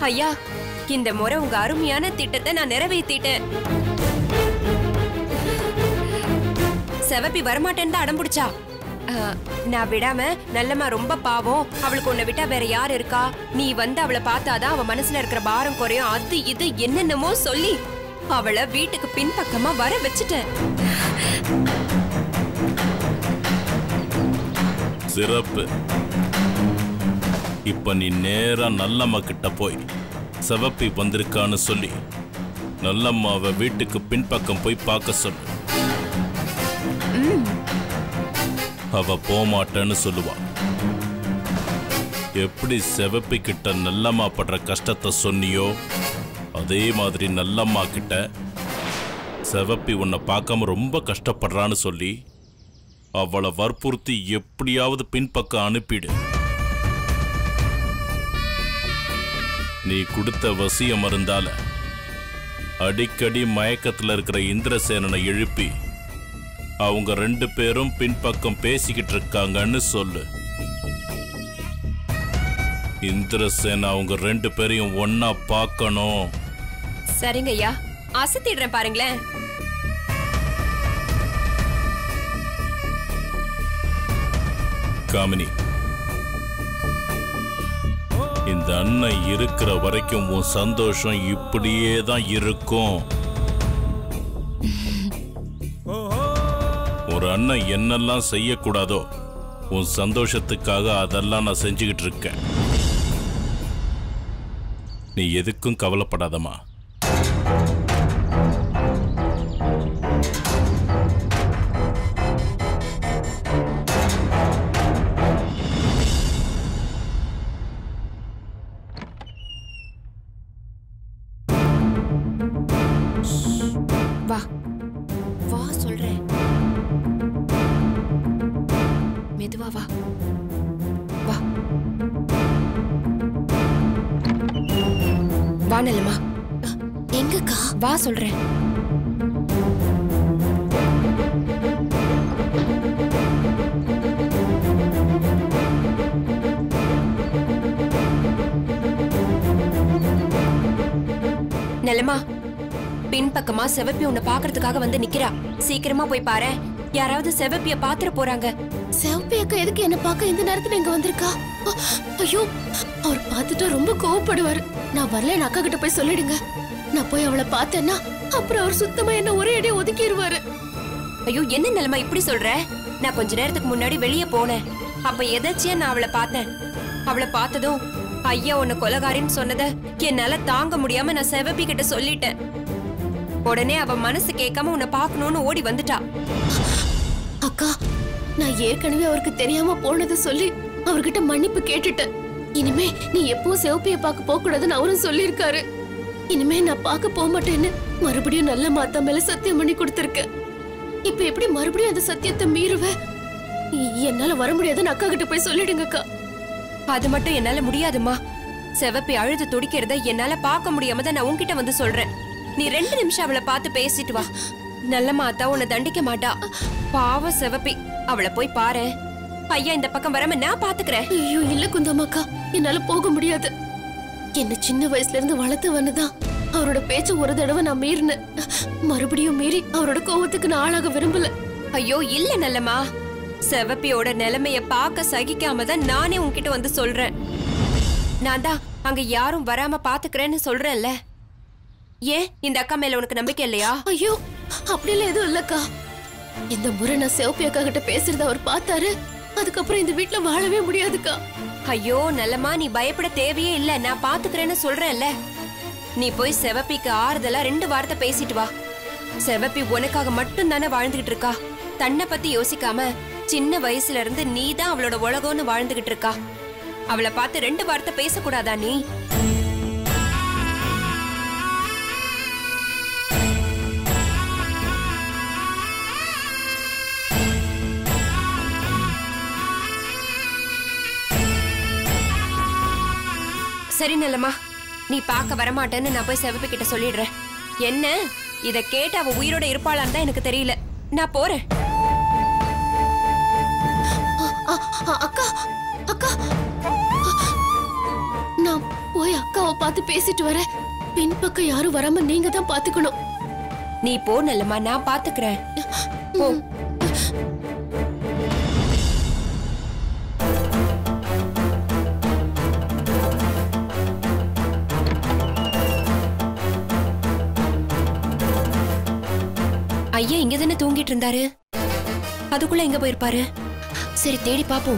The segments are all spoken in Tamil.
ஐயா இந்த முறை உங்க அருமையான திட்டத்தை நான் நிறைவேற்றிட்டேன் செவப்பி வரமாட்டேன்னு தான் அடம் பிடிச்சா அஹ், நான் விடாம நல்லம்மா ரொம்ப பாவம் அவளுக்கு உன்னை விட்டா வேற யார் இருக்கா நீ வந்து அவளை பார்த்தாதான் அவ மனசுல இருக்கிற பாரம் குறையும் அது இது என்னென்னமோ சொல்லி அவளை வீட்டுக்கு பின்பக்கமா வர வச்சுட்டேன் சிறப்பு இப்ப நீ நேரா நல்லம்மா கிட்ட போய் சிவப்பி வந்திருக்கான்னு சொல்லி நல்லம்மாவை வீட்டுக்கு பின்பக்கம் போய் பார்க்க சொல்லு அவ போமாட்டேன்னு சொல்லுவா எப்படி சிவப்பி கிட்ட நல்லம்மா படுற கஷ்டத்தை சொன்னியோ அதே மாதிரி நல்லம்மா கிட்ட சிவப்பி உன்னை பார்க்காம ரொம்ப கஷ்டப்படுறான்னு சொல்லி அவளை வற்புறுத்தி எப்படியாவது பின்பக்கம் அனுப்பிடு நீ கொடுத்த வசிய மருந்தால அடிக்கடி மயக்கத்துல இருக்கிற இந்திரசேனனை எழுப்பி அவங்க ரெண்டு பேரும் பின்பக்கம் பேசிக்கிட்டு இருக்காங்கன்னு சொல்லு இந்திரசேன அவங்க ரெண்டு பேரையும் ஒன்னா பார்க்கணும் சரிங்க ஐயா அசத்திடுறேன் பாருங்களேன் காமினி இந்த அண்ணன் இருக்கிற வரைக்கும் உன் சந்தோஷம் இப்படியே தான் இருக்கும் ஒரு அண்ணன் என்னெல்லாம் செய்யக்கூடாதோ உன் சந்தோஷத்துக்காக அதெல்லாம் நான் செஞ்சுக்கிட்டு இருக்கேன் நீ எதுக்கும் கவலைப்படாதம்மா வா வா சொல்றேன் மெதுவா வா வா வா நல்லம்மா எங்கக்கா வா சொல்றேன் நலமா பின்பக்கமா செவப்பி உன்னை பாக்குறதுக்காக வந்து நிக்கிறா சீக்கிரமா போய் பாரு யாராவது செவப்பிய பாத்துற போறாங்க சிவப்பி அக்கா எதுக்கு என்ன பார்க்க இந்த நேரத்துல இங்க வந்திருக்கா அ, ஐயோ அவர் பார்த்துட்டா ரொம்ப கோவப்படுவாரு நான் வரல என் அக்கா கிட்ட போய் சொல்லிடுங்க நான் போய் அவளை பார்த்தேன்னா அப்புறம் அவர் சுத்தமா என்ன ஒரே அடியா ஒதுக்கிடுவாரு ஐயோ என்ன நிலைமை இப்படி சொல்ற நான் கொஞ்ச நேரத்துக்கு முன்னாடி வெளியே போனேன் அப்ப எதாச்சியா நான் அவளை பார்த்தேன் அவளை பார்த்ததும் ஐயா உன்னை கொலகாரின்னு சொன்னத என்னால தாங்க முடியாம நான் செவப்பி கிட்ட சொல்லிட்டேன் உடனே அவ மனசு கேட்காம உன்னை பார்க்கணும்னு ஓடி வந்துட்டா அக்கா நான் ஏற்கனவே அவருக்கு தெரியாம போனதை சொல்லி அவர்கிட்ட மன்னிப்பு கேட்டுட்டேன் இனிமே நீ எப்பவும் சிவப்பிய பார்க்க போக கூடாதுன்னு அவரும் சொல்லியிருக்காரு இனிமே நான் பார்க்க போக மாட்டேன்னு மறுபடியும் நல்ல மாத்தா மேல சத்தியம் பண்ணி கொடுத்திருக்கேன் இப்ப எப்படி மறுபடியும் அந்த சத்தியத்தை மீறுவேன் என்னால வர முடியாதுன்னு அக்கா கிட்ட போய் சொல்லிடுங்க அக்கா அது மட்டும் என்னால முடியாதும்மா செவப்பி அழுது துடிக்கிறத என்னால பார்க்க முடியாம தான் நான் உன்கிட்ட வந்து சொல்றேன் நீ ரெண்டு நிமிஷம் அவளை பார்த்து பேசிட்டு வா நல்ல மாத்தா உன்னை தண்டிக்க மாட்டா பாவம் செவப்பி அவளை போய் பாரு ஐயா இந்த பக்கம் வராம நான் பாத்துக்கிறேன் ஐயோ இல்ல குந்தமாக்கா என்னால போக முடியாது என்ன சின்ன வயசுல இருந்து வளர்த்தவனு தான் அவரோட பேச்ச ஒரு தடவை நான் மீறினேன் மறுபடியும் மீறி அவரோட கோவத்துக்கு நான் ஆளாக விரும்பல ஐயோ இல்ல நல்லம்மா செவப்பியோட நிலைமைய பார்க்க சகிக்காம தான் நானே உன்கிட்ட வந்து சொல்றேன் நான் தான் அங்க யாரும் வராம பாத்துக்கிறேன்னு சொல்றேன்ல ஏன் இந்த அக்கா மேல உனக்கு நம்பிக்கை இல்லையா ஐயோ அப்படிலாம் எதுவும் இல்லக்கா இந்த முறை நான் சிவப்பி அக்கா கிட்ட பேசுறத அவர் பார்த்தாரு அதுக்கப்புறம் இந்த வீட்ல வாழவே முடியாதுக்கா ஐயோ நல்லம்மா நீ பயப்பட தேவையே இல்ல நான் பாத்துக்கிறேன்னு சொல்றேன்ல நீ போய் செவப்பிக்கு ஆறுதலா ரெண்டு வார்த்தை பேசிட்டு வா செவப்பி உனக்காக மட்டும் தானே வாழ்ந்துகிட்டு இருக்கா தன்னை பத்தி யோசிக்காம சின்ன வயசுல இருந்து நீ தான் அவளோட உலகம்னு வாழ்ந்துகிட்டு இருக்கா அவளை பார்த்து ரெண்டு வார்த்தை பேசக்கூடாதா நீ சரி நல்லம்மா நீ பார்க்க வரமாட்டேன்னு நான் போய் செவப்பி கிட்ட சொல்லிடுறேன் என்ன இத கேட்டு அவ உயிரோட இருப்பாளான்னு தான் எனக்கு தெரியல நான் போறேன் அ- அ- அக்கா அக்கா நான் போய் அக்காவை பார்த்து பேசிட்டு வரேன் பின்பக்கம் யாரும் வராம நீங்க தான் பாத்துக்கணும் நீ போ நல்லம்மா நான் பாத்துக்கிறேன் போ ஐயா இங்க தானே தூங்கிட்டு இருந்தாரு அதுக்குள்ள எங்க போயிருப்பாரு சரி தேடி பாப்போம்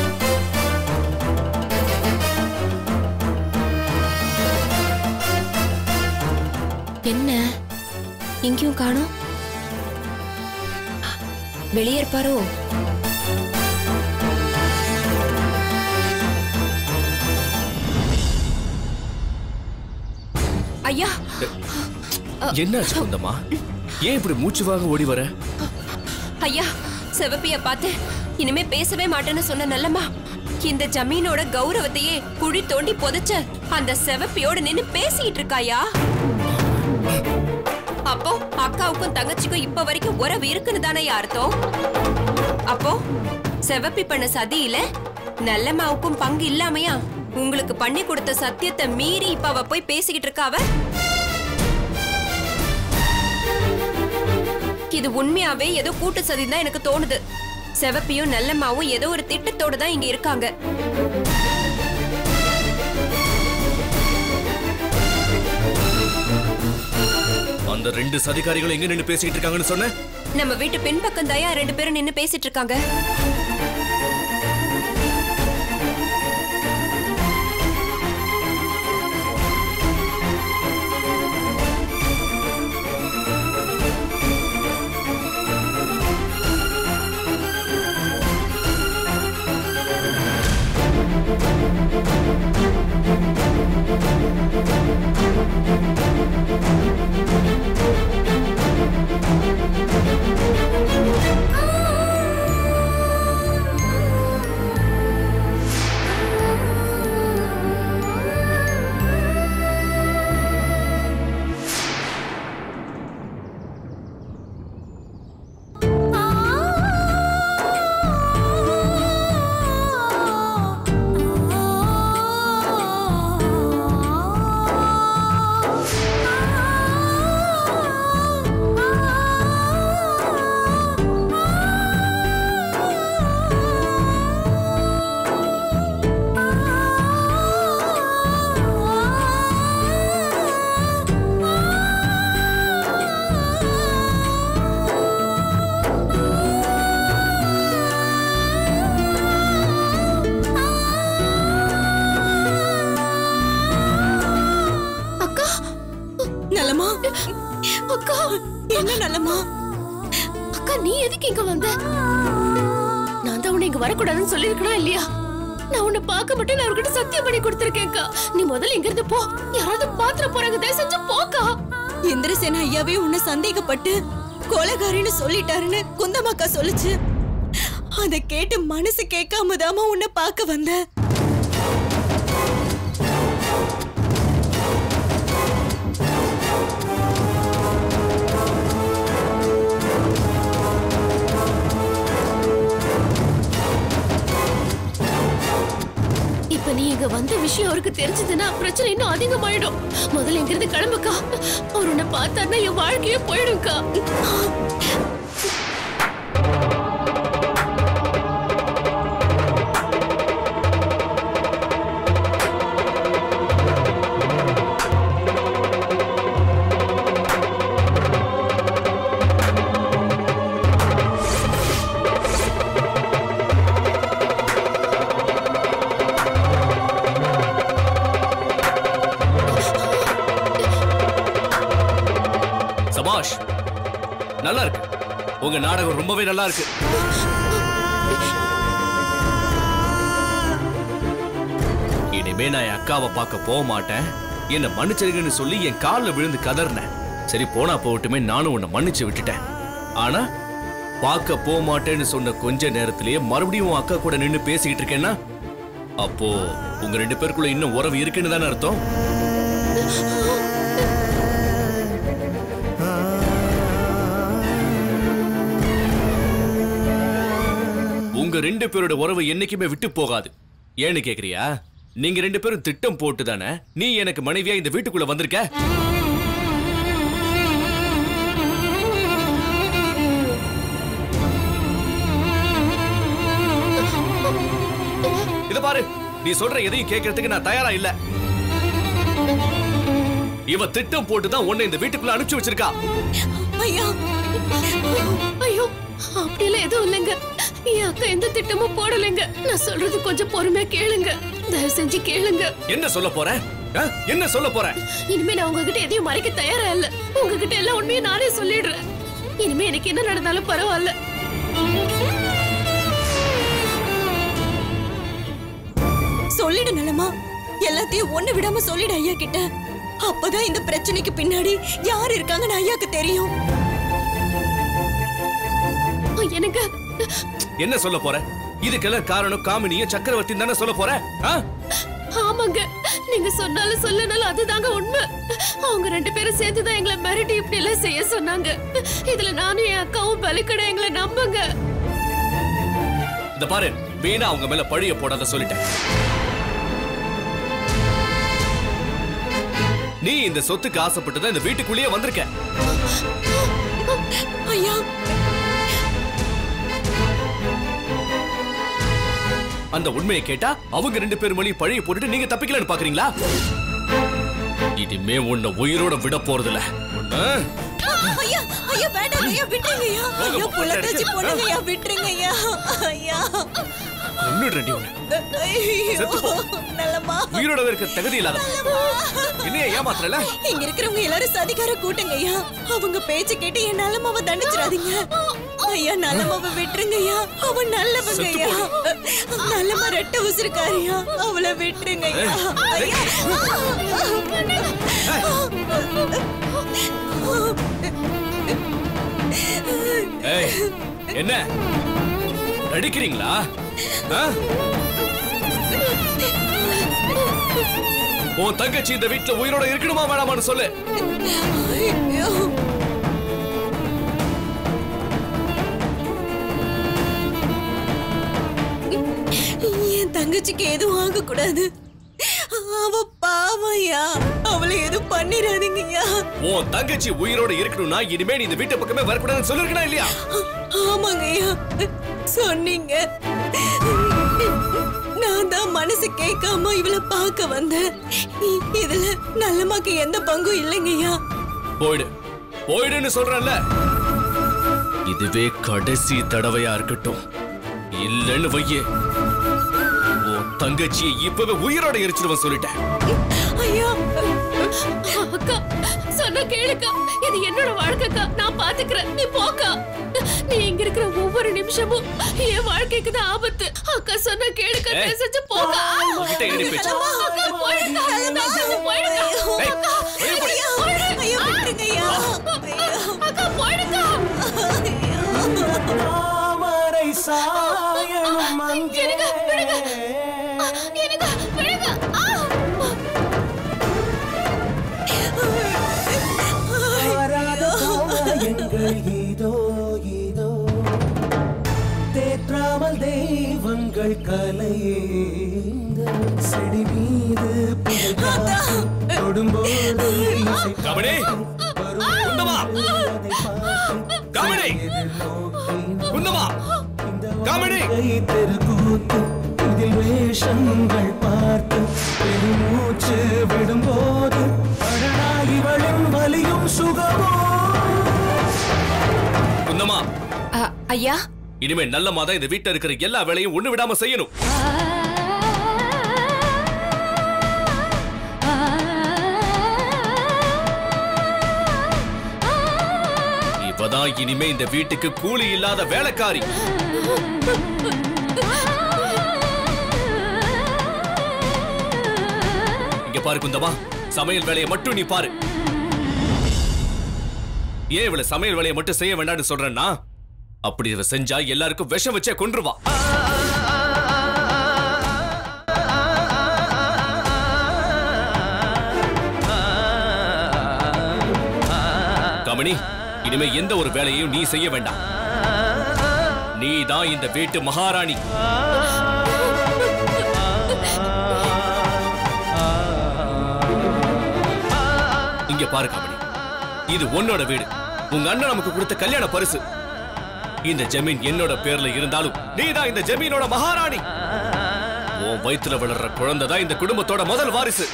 என்ன எங்கேயும் காணோம் வெளியே இருப்பாரோ ஐயா என்னாச்சு குந்தம்மா ஏன் இப்படி மூச்சு வாங்க ஓடி வர ஐயா சிவப்பிய பார்த்து இனிமே பேசவே மாட்டேன்னு சொன்ன நல்லம்மா இந்த ஜமீனோட கௌரவத்தையே குழி தோண்டி புதைச்ச அந்த செவப்பியோட நின்னு பேசிட்டு இருக்காயா அப்போ அக்காவுக்கும் தங்கச்சிக்கும் இப்ப வரைக்கும் உறவு இருக்குன்னு தானே அர்த்தம் அப்போ செவப்பி பண்ண சதியில நல்லம்மாவுக்கும் பங்கு இல்லாமையா உங்களுக்கு பண்ணி கொடுத்த சத்தியத்தை மீறி இப்ப அவ போய் பேசிக்கிட்டு இருக்கா அவ இது உண்மையாவே ஏதோ கூட்டு சதி தான் எனக்கு தோணுது செவப்பியும் நல்லம்மாவும் ஏதோ ஒரு திட்டத்தோட தான் இங்க இருக்காங்க அந்த ரெண்டு சதிகாரிகளும் எங்க நின்னு பேசிட்டு இருக்காங்கன்னு சொன்ன நம்ம வீட்டு பின்பக்கம் தயா ரெண்டு பேரும் நின்னு பேசிட்டு இருக்காங்க அக்கா நலமா அக்கா என்ன நலமா அக்கா நீ எதுக்கு இங்க வந்த நான் தான் உன்னை இங்க வரக்கூடாதுன்னு சொல்லிருக்கணும் இல்லையா நான் உன்னை பார்க்க மட்டும் நான் அவர்கிட்ட சத்தியம் பண்ணி கொடுத்துருக்கேன்க்கா நீ முதல்ல இங்க இருந்து போ யாராவது பாத்திர போறாங்க தயவு செஞ்சு போக்கா இந்திரசேன ஐயாவே உன்னை சந்தேகப்பட்டு கொலகாரின்னு சொல்லிட்டாருன்னு குந்தமாக்கா சொல்லுச்சு அத கேட்டு மனசு கேட்காம தாமா உன்னை பார்க்க வந்தேன் இப்ப நீ இங்க வந்த விஷயம் அவருக்கு தெரிஞ்சதுன்னா பிரச்சனை இன்னும் அதிகமாயிடும் முதல்ல இங்க இருந்து கிளம்புக்கா அவர் உன்னை பார்த்தாருன்னா என் வாழ்க்கையே போயிடும்க்கா சபாஷ் நல்லா இருக்கு உங்க நாடகம் ரொம்பவே நல்லா இருக்கு இனிமே நான் என் அக்காவை பார்க்க போக மாட்டேன் என்ன மன்னிச்சிருங்கன்னு சொல்லி என் கால்ல விழுந்து கதறினேன் சரி போனா போகட்டுமே நானும் உன்னை மன்னிச்சு விட்டுட்டேன் ஆனா பார்க்க போக மாட்டேன்னு சொன்ன கொஞ்ச நேரத்திலேயே மறுபடியும் உன் அக்கா கூட நின்னு பேசிக்கிட்டு இருக்கேன்னா அப்போ உங்க ரெண்டு பேருக்குள்ள இன்னும் உறவு இருக்குன்னு தானே அர்த்தம் உங்க ரெண்டு பேரோட உறவு என்னைக்குமே விட்டு போகாது ஏன்னு கேக்குறியா நீங்க ரெண்டு பேரும் திட்டம் போட்டு தானே நீ எனக்கு மனைவியா இந்த வீட்டுக்குள்ள வந்திருக்க இத பாரு நீ சொல்ற எதையும் கேட்கறதுக்கு நான் தயாரா இல்ல இவ திட்டம் போட்டு தான் உன்னை இந்த வீட்டுக்குள்ள அனுப்பிச்சு வச்சிருக்கா ஐயா ஐயோ அப்படியெல்லாம் எதுவும் இல்லைங்க என் அக்கா எந்த திட்டமும் போடலைங்க நான் சொல்றது கொஞ்சம் பொறுமையா கேளுங்க தயவு செஞ்சு கேளுங்க என்ன சொல்ல போற ஆ? என்ன சொல்ல போற இனிமே நான் உங்ககிட்ட எதையும் மறைக்க தயாரா இல்ல உங்ககிட்ட எல்லாம் உண்மையை நானே சொல்லிடுறேன் இனிமே எனக்கு என்ன நடந்தாலும் பரவாயில்ல சொல்லிடு நலமா எல்லாத்தையும் ஒண்ணு விடாம சொல்லிடு ஐயா கிட்ட அப்பதான் இந்த பிரச்சனைக்கு பின்னாடி யார் இருக்காங்கன்னு ஐயாக்கு தெரியும் எனக்கு என்ன சொல்ல போற இதுக்கெல்லாம் காரணம் காமினியும் சக்கரவர்த்தி தானே சொல்ல போற ஆ? ஆமாங்க நீங்க சொன்னாலும் சொல்லனாலும் அதுதாங்க உண்மை அவங்க ரெண்டு பேரும் சேர்ந்துதான் எங்களை மிரட்டி இப்படி எல்லாம் செய்ய சொன்னாங்க இதுல நானும் என் அக்காவும் பலிக்கடை எங்களை நம்புங்க இந்த பாரு வீணா அவங்க மேல பழிய போடாத சொல்லிட்டேன் நீ இந்த சொத்துக்கு ஆசைப்பட்டு தான் இந்த வீட்டுக்குள்ளேயே வந்திருக்க ஐயா அந்த உண்மையை கேட்டா அவங்க ரெண்டு பேர் மொழி பழிய போட்டுட்டு நீங்க தப்பிக்கலன்னு பாக்குறீங்களா இனிமே உன்னை உயிரோட விட போறதில்ல உன்னை ஐயா ஐயா வேண்டாம் ஐயா விட்டுருங்க ஐயா ஐயா புள்ள தச்சு போடுங்க ஐயா விட்டுருங்க ஐயா ஐயா கொன்னுடுறேன்டி உன்னை. செத்து போ. நல்லமா உயிரோட இருக்க தகுதி இல்லாத என்னைய ஏமாத்துறல இங்க இருக்கிறவங்க எல்லாரும் சதிகார கூட்டங்க ஐயா அவங்க பேச்ச கேட்டு என் நல்லமாவ தண்டிச்சிடாதீங்க ஐயா நல்லமாவ விட்டுருங்க ஐயா அவன் நல்லவங்க செத்து ஐயா நல்லமா ரெட்ட உசிருக்காரியா அவளை விட்டுருங்க ஐயா ஐயா ஏய் என்ன நடிக்கிறீங்களா ஆ? உன் தங்கச்சி இந்த வீட்டுல உயிரோட இருக்கணுமா வேணாமான்னு சொல்லு ஐயோ என் தங்கச்சிக்கு எதுவும் ஆகக்கூடாது அவ பாவையா அவளை எதுவும் பண்ணிடாதீங்கய்யா உன் தங்கச்சி உயிரோட இருக்கணும்னா இனிமே நீ இந்த வீட்டு பக்கமே வரக்கூடாதுன்னு சொல்லிருக்கனா இல்லையா ஆமாங்கய்யா சொன்னீங்க நான் தான் மனசு கேட்காம இவளை பார்க்க வந்தேன் இ- இதுல நல்லமாக்கு எந்த பங்கும் இல்லைங்கய்யா போயிடு போயிடுன்னு சொல்றேன்ல இதுவே கடைசி தடவையா இருக்கட்டும் இல்லைன்னு வையே உன் தங்கச்சியை இப்பவே உயிரோட எரிச்சிருவன் சொல்லிட்டேன் ஐயா அக்கா சொன்ன கேளுக்கா இது என்னோட வாழ்க்கைக்கா நான் பாத்துக்கிறேன் நீ போக்கா நீ இங்க இருக்கிற ஒவ்வொரு நிமிஷமும் என் வாழ்க்கைக்கு தான் ஆபத்து அக்கா சொன்ன கேளுக்கா ஏய். தயவு செஞ்சு போக்கா உன்கிட்ட என்னடி பேச்சு? அக்கா போயிடுக்கா நான் சொல்ல போயிடுக்கா ஏய், வெளிய போடி. ஐயோ விட்டுருங்கய்யா ஐயோ அக்கா போயிடுக்கா தாமரை சாயணும் அங்கே எனக்கு விடுங்க எனக்கு விடுங்க ஆ! வராத காயங்கள் இதோ இதோ தேற்றாமல் தெய்வங்கள் கலையேந்த செடி மீது புகழ் காற்று தொடும்போது இசை கபடி குந்தமா அதை பார்த்து கபடி குந்தமா காமெடி தெருக்கூத்து இதில் வேஷங்கள் பார்த்து பெருமூச்சு விடும்போது அடடா இவளின் வலியும் சுகமோ குந்தமா அ, ஐயா இனிமே நல்ல மாதம் இந்த வீட்டுல இருக்கிற எல்லா வேலையும் ஒண்ணு விடாம செய்யணும் இவதான் இனிமே இந்த வீட்டுக்கு கூலி இல்லாத வேலைக்காரி இங்க பாரு குந்தமா சமையல் வேலையை மட்டும் நீ பாரு ஏன் இவள சமையல் வேலையை மட்டும் செய்ய வேண்டாம்னு சொல்றேன்னா அப்படி இவ செஞ்சா எல்லாருக்கும் விஷம் வச்சே கொன்றுவா கமனி இனிமே எந்த ஒரு வேலையையும் நீ செய்ய வேண்டாம் நீ தான் இந்த வீட்டு மகாராணி இங்க பாரு காமெடி இது உன்னோட வீடு உங்க அண்ணன் நமக்கு கொடுத்த கல்யாண பரிசு இந்த ஜமீன் என்னோட பேர்ல இருந்தாலும் நீதான் இந்த ஜமீனோட மகாராணி உன் வயித்துல வளர்ற குழந்தை தான் இந்த குடும்பத்தோட முதல் வாரிசு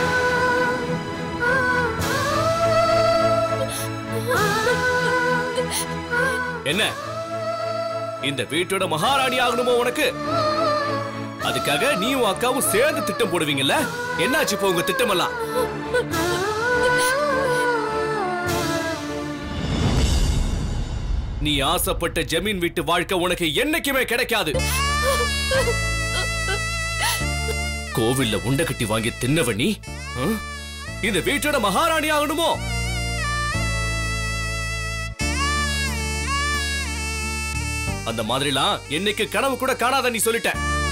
என்ன இந்த வீட்டோட மகாராணி ஆகணுமோ உனக்கு அதுக்காக நீயும் அக்காவும் சேர்ந்து திட்டம் போடுவீங்கல்ல என்னாச்சு இப்போ உங்க திட்டமெல்லாம் நீ ஆசைப்பட்ட ஜமீன் வீட்டு வாழ்க்கை உனக்கு என்னைக்குமே கிடைக்காது கோவில்ல உண்டை கட்டி வாங்கி தின்னவ நீ ஆ? இந்த வீட்டோட மகாராணி ஆகணுமோ அந்த மாதிரிலாம் என்னைக்கு கனவு கூட காணாத நீ சொல்லிட்ட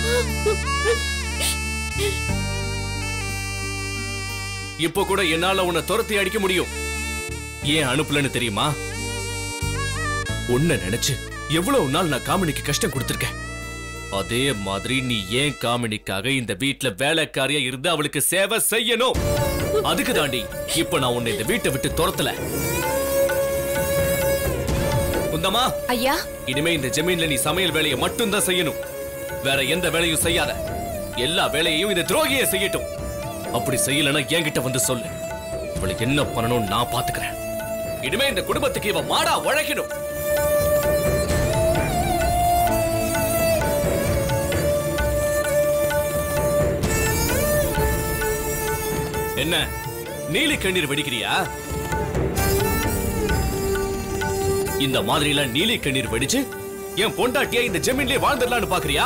இப்போ கூட என்னால உன்னை துரத்தி அடிக்க முடியும் ஏன் அனுப்பலன்னு தெரியுமா உன்னை நினைச்சு எவ்வளவு நாள் நான் காமினிக்கு கஷ்டம் கொடுத்திருக்கேன் அதே மாதிரி நீ ஏன் காமினிக்காக இந்த வீட்ல வேலைக்காரியா இருந்து அவளுக்கு சேவை செய்யணும் அதுக்கு தாண்டி இப்ப நான் உன்னை இந்த வீட்டை விட்டு துரத்தல குந்தம்மா ஐயா இனிமே இந்த ஜமீன்ல நீ சமையல் வேலையை மட்டும்தான் செய்யணும் வேற எந்த வேலையும் செய்யாத எல்லா வேலையையும் இந்த துரோகியை செய்யட்டும் அப்படி செய்யலன்னா என்கிட்ட வந்து சொல்லு இவளுக்கு என்ன பண்ணணும்னு நான் பாத்துக்கிறேன் இனிமே இந்த குடும்பத்துக்கு இவ மாடா உழைக்கணும் என்ன நீலி கண்ணீர் வெடிக்கிறியா இந்த மாதிரி எல்லாம் நீலி கண்ணீர் வெடிச்சு என் பொண்டாட்டியா இந்த ஜமீன்லயே வாழ்ந்துடலாம்னு பாக்குறியா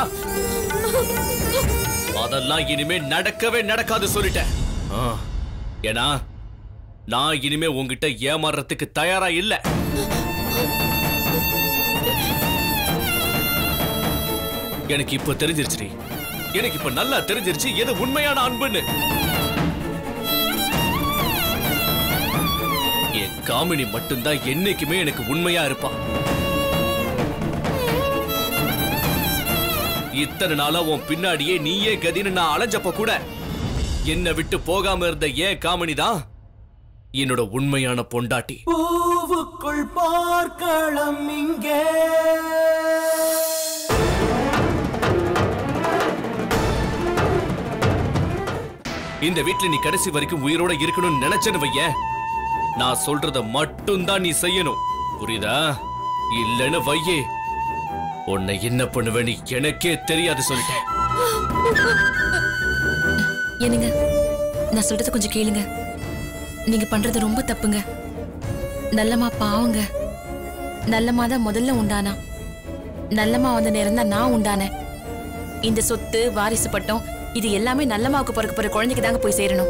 அதெல்லாம் இனிமே நடக்கவே நடக்காது சொல்லிட்டேன் ஆ, ஏன்னா நான் இனிமே உன்கிட்ட ஏமாறுறதுக்கு தயாரா இல்ல எனக்கு இப்ப தெரிஞ்சிருச்சு எனக்கு இப்ப நல்லா தெரிஞ்சிருச்சு எது உண்மையான அன்புன்னு என் காமினி மட்டும்தான் என்னைக்குமே எனக்கு உண்மையா இருப்பா இத்தனை நாளா உன் பின்னாடியே நீயே கதின்னு நான் அலைஞ்சப்ப கூட என்னை விட்டு போகாம இருந்த ஏன் காமினி தான் என்னோட உண்மையான பொண்டாட்டி பூவுக்குள் போர்க்களம் இங்கே இந்த வீட்ல நீ கடைசி வரைக்கும் உயிரோட இருக்கணும்னு நினைச்சேன்னு வையேன் நான் சொல்றத மட்டும்தான் நீ செய்யணும் புரியுதா இல்லன்னு வையே உன்னை என்ன பண்ணுவேன்னு எனக்கே தெரியாது சொல்லிட்டேன் என்னங்க நான் சொல்றத கொஞ்சம் கேளுங்க நீங்க பண்றது ரொம்ப தப்புங்க நல்லம்மா பாவங்க நல்லம்மா தான் முதல்ல உண்டானா நல்லம்மா வந்த நேரம் தான் நான் உண்டானேன் இந்த சொத்து வாரிசு பட்டம் இது எல்லாமே நல்லம்மாவுக்கு பிறக்க போற குழந்தைக்கு தாங்க போய் சேரணும்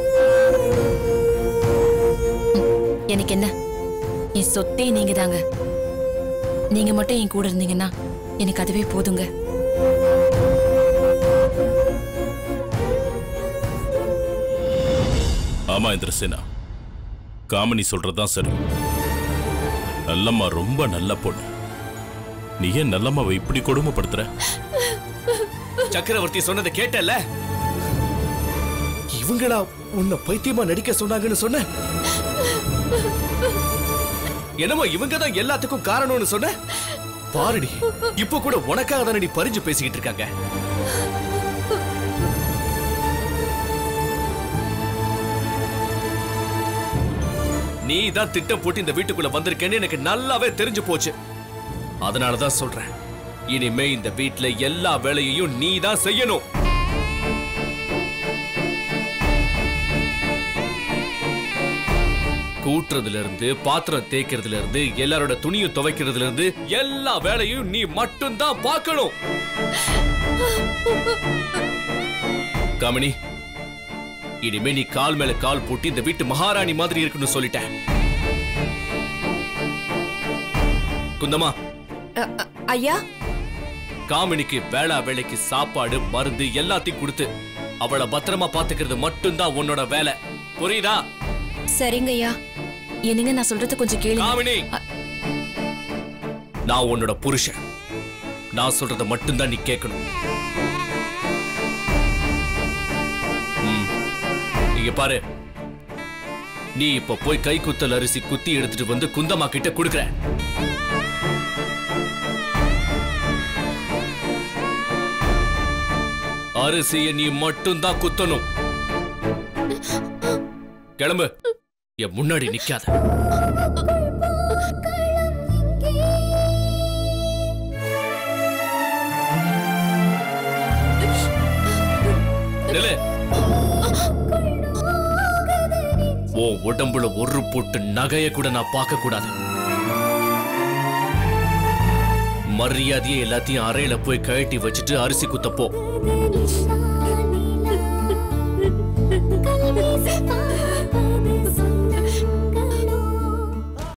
ம், எனக்கு என்ன என் சொத்தே நீங்க தாங்க நீங்க மட்டும் என் கூட இருந்தீங்கன்னா எனக்கு அதுவே போதுங்க ஆமா இந்திரசேனா காமினி சொல்றதுதான் சரி நல்லம்மா ரொம்ப நல்ல பொண்ணு நீ ஏன் நல்லம்மாவை இப்படி கொடுமைப்படுத்துற சக்கரவர்த்தி சொன்னதை கேட்டல இவங்களா உன்னை பைத்தியமா நடிக்க சொன்னாங்கன்னு சொன்ன என்னமோ இவங்க தான் எல்லாத்துக்கும் காரணம்னு சொன்ன பாருடி இப்ப கூட உனக்காக தானடி பறிஞ்சு பேசிக்கிட்டு இருக்காங்க நீ தான் திட்டம் போட்டு இந்த வீட்டுக்குள்ள வந்திருக்கேன்னு எனக்கு நல்லாவே தெரிஞ்சு போச்சு அதனாலதான் சொல்றேன் இனிமே இந்த வீட்ல எல்லா வேலையையும் நீ தான் செய்யணும் கூட்டுறதுல இருந்து பாத்திரம் தேய்க்கிறதுல இருந்து எல்லாரோட துணியும் துவைக்கிறதுல இருந்து எல்லா வேலையும் நீ மட்டும்தான் பார்க்கணும் கமனி இனிமே நீ கால் மேல கால் போட்டு இந்த வீட்டு மகாராணி மாதிரி இருக்குன்னு சொல்லிட்டேன் குந்தமா அ- அ- ஐயா காமினிக்கு வேளா வேலைக்கு சாப்பாடு மருந்து எல்லாத்தையும் கொடுத்து அவளை பத்திரமா பாத்துக்கிறது மட்டும்தான் உன்னோட வேலை புரியுதா சரிங்க ஐயா என்னங்க நான் சொல்றத கொஞ்சம் கேளுங்க காமினி அ- நான் உன்னோட புருஷன் நான் சொல்றத மட்டும்தான் நீ கேட்கணும் ம். இங்க பாரு நீ இப்ப போய் கை குத்தல் அரிசி குத்தி எடுத்துட்டு வந்து குந்தம்மா கிட்ட கொடுக்குற அரிசியை நீ மட்டும்தான் குத்தணும் கிளம்பு என் முன்னாடி நிக்காத நில்லு. உன் உடம்புல ஒரு பொட்டு நகைய கூட நான் பார்க்க கூடாது மரியாதையை எல்லாத்தையும் அறையில போய் கழட்டி வச்சுட்டு அரிசி குத்தப்போ